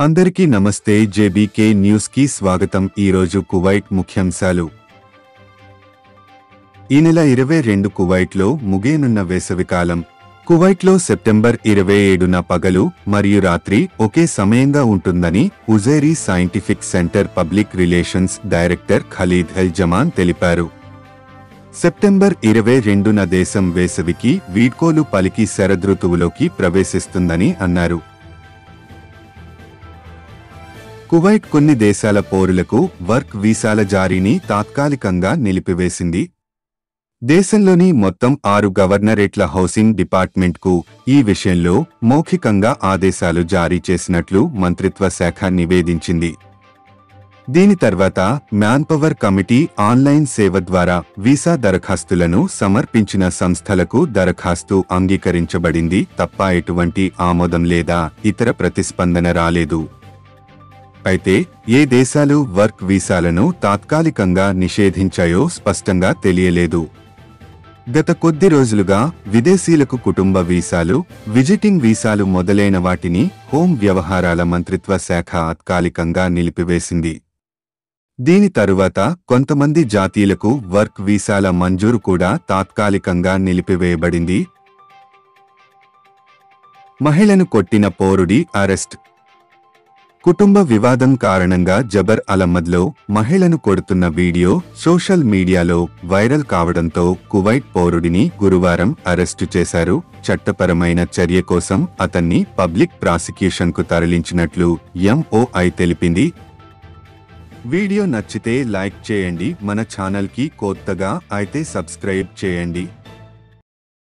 అందరికీ నమస్తే JBK news కి స్వాగతం ఈరోజు కువైట్ ముఖ్యాంశాలు ఈ నెల ఇరవై రెండు కువైట్లో ముగియనున్న వేసవికాలం కువైట్లో సెప్టెంబర్ ఇరవై ఏడున పగలు మరియు రాత్రి ఒకే సమయంగా ఉంటుందని Ojairi scientific center public relations director Khalid el Jamaan తెలిపారు సెప్టెంబర్ ఇరవై రెండున దేశం వేసవికి వీడ్కోలు పలికి శరదృతువులోకి ప్రవేశిస్తుందని అన్నారు కువైట్ కొన్ని దేశాల పౌరులకు వర్క్ వీసాల జారీని తాత్కాలికంగా నిలిపివేసింది దేశంలోని మొత్తం ఆరు గవర్నరేట్ల హౌసింగ్ డిపార్ట్మెంట్కు ఈ విషయంలో మౌఖికంగా ఆదేశాలు జారీ చేసినట్లు మంత్రిత్వ శాఖ నివేదించింది దీని తర్వాత మ్యాన్పవర్ కమిటీ ఆన్లైన్ సేవ ద్వారా వీసా దరఖాస్తులను సమర్పించిన సంస్థలకు దరఖాస్తు అంగీకరించబడింది తప్ప ఎటువంటి ఆమోదం లేదా ఇతర ప్రతిస్పందన రాలేదు అయితే ఏ దేశాలు వర్క్ వీసాలను తాత్కాలికంగా నిషేధించాయో స్పష్టంగా తెలియలేదు గత కొద్ది రోజులుగా విదేశీయులకు కుటుంబ వీసాలు విజిటింగ్ వీసాలు మొదలైన వాటిని హోం వ్యవహారాల మంత్రిత్వ శాఖ తాత్కాలికంగా నిలిపివేసింది దీని తరువాత కొంతమంది జాతీయులకు వర్క్ వీసాల మంజూరు కూడా తాత్కాలికంగా నిలిపివేయబడింది మహిళను కొట్టిన పౌరుడి అరెస్ట్ కుటుంబ వివాదం కారణంగా జబర్ అలమ్మద్లో మహిళను కొడుతున్న వీడియో సోషల్ మీడియాలో వైరల్ కావడంతో కువైట్ పౌరుడిని గురువారం అరెస్టు చేశారు చట్టపరమైన చర్య కోసం అతన్ని పబ్లిక్ ప్రాసిక్యూషన్కు తరలించినట్లు ఎంఓఐ తెలిపింది వీడియో నచ్చితే లైక్ చేయండి మన ఛానల్కి కొత్తగా అయితే సబ్స్క్రైబ్ చేయండి